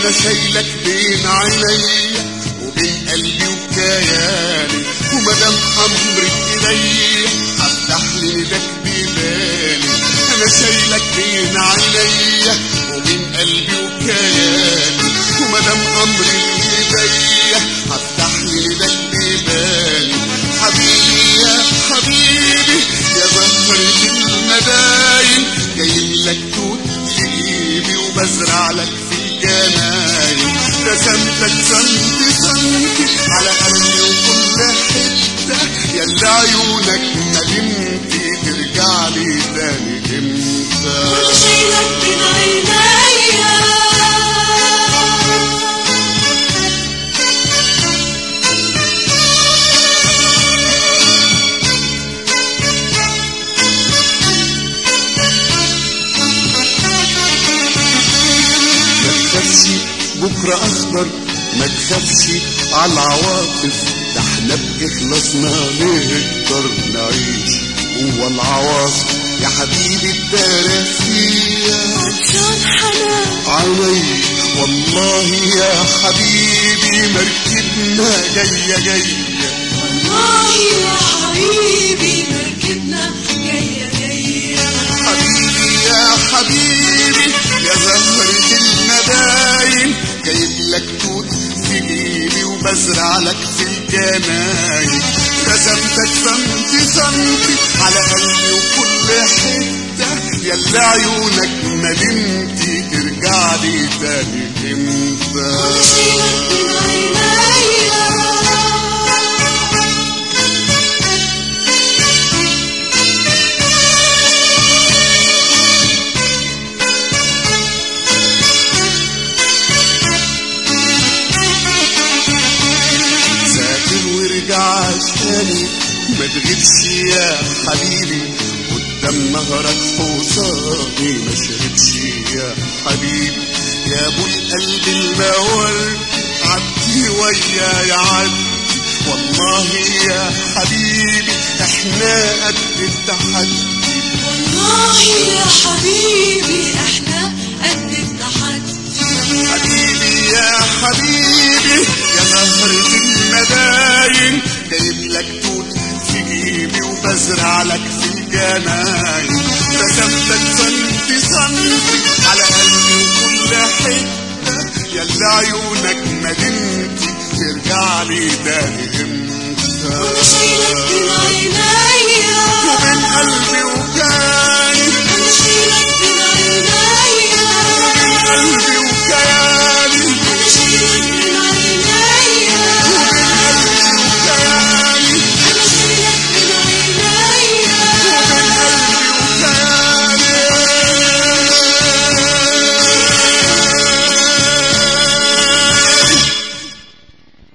انا شايلك بين عينيا وبين قلبي وكياني ومدام امري بايديا هفتح لك بيباني انا شايلك بين عينيا وبين قلبي وكياني ومدام امري بايديا هفتح لك بيباني حبيبي يا حبيبي يا زهرة المداين جايب لك توت في جيبي وبزرع لك في الجناين رسمتك سنتي سنتي على قلبي وكل حتة يلا عيونك ندمتي ترجع لي تاني امتى وانا شايلك بين عينيا ما تخافش بكرة أخضر ما تخافش على العواطف ده احنا بإخلاصنا نقدر نعيش جوا العواصف يا حبيبي التراثية عطشان حنان علي والله يا حبيبي مركبنا جاية جاية والله يا حبيبي مركبنا جاية جاية حبيبي يا حبيبي يا زهرة المداين جايب لك توت في جيبي وبزرع لك في الجناين رسمتك سنتي سنتي على قلبي وكل حتة يلا عيونك ندمتي ترجع لي تاني امتى وانا شايلك بين عينيا سافر وارجع عشاني ما تغيبش يا حبيبي قدام نهرك حصاني ما شربش يا حبيبي يا ابو القلب المور عدي وياي عدي والله يا حبيبي احنا قد التحدي والله يا حبيبي احنا قد التحدي حبيبي يا حبيبي يا زهرة المداين جايب لك توت في جيبي وبزرع لك في الجناين رسمتك سنتي سنتي على قلبي وكل حتة يلا عيونك ندمتي ترجع لي تاني امتى وانا شايلك بين عينيا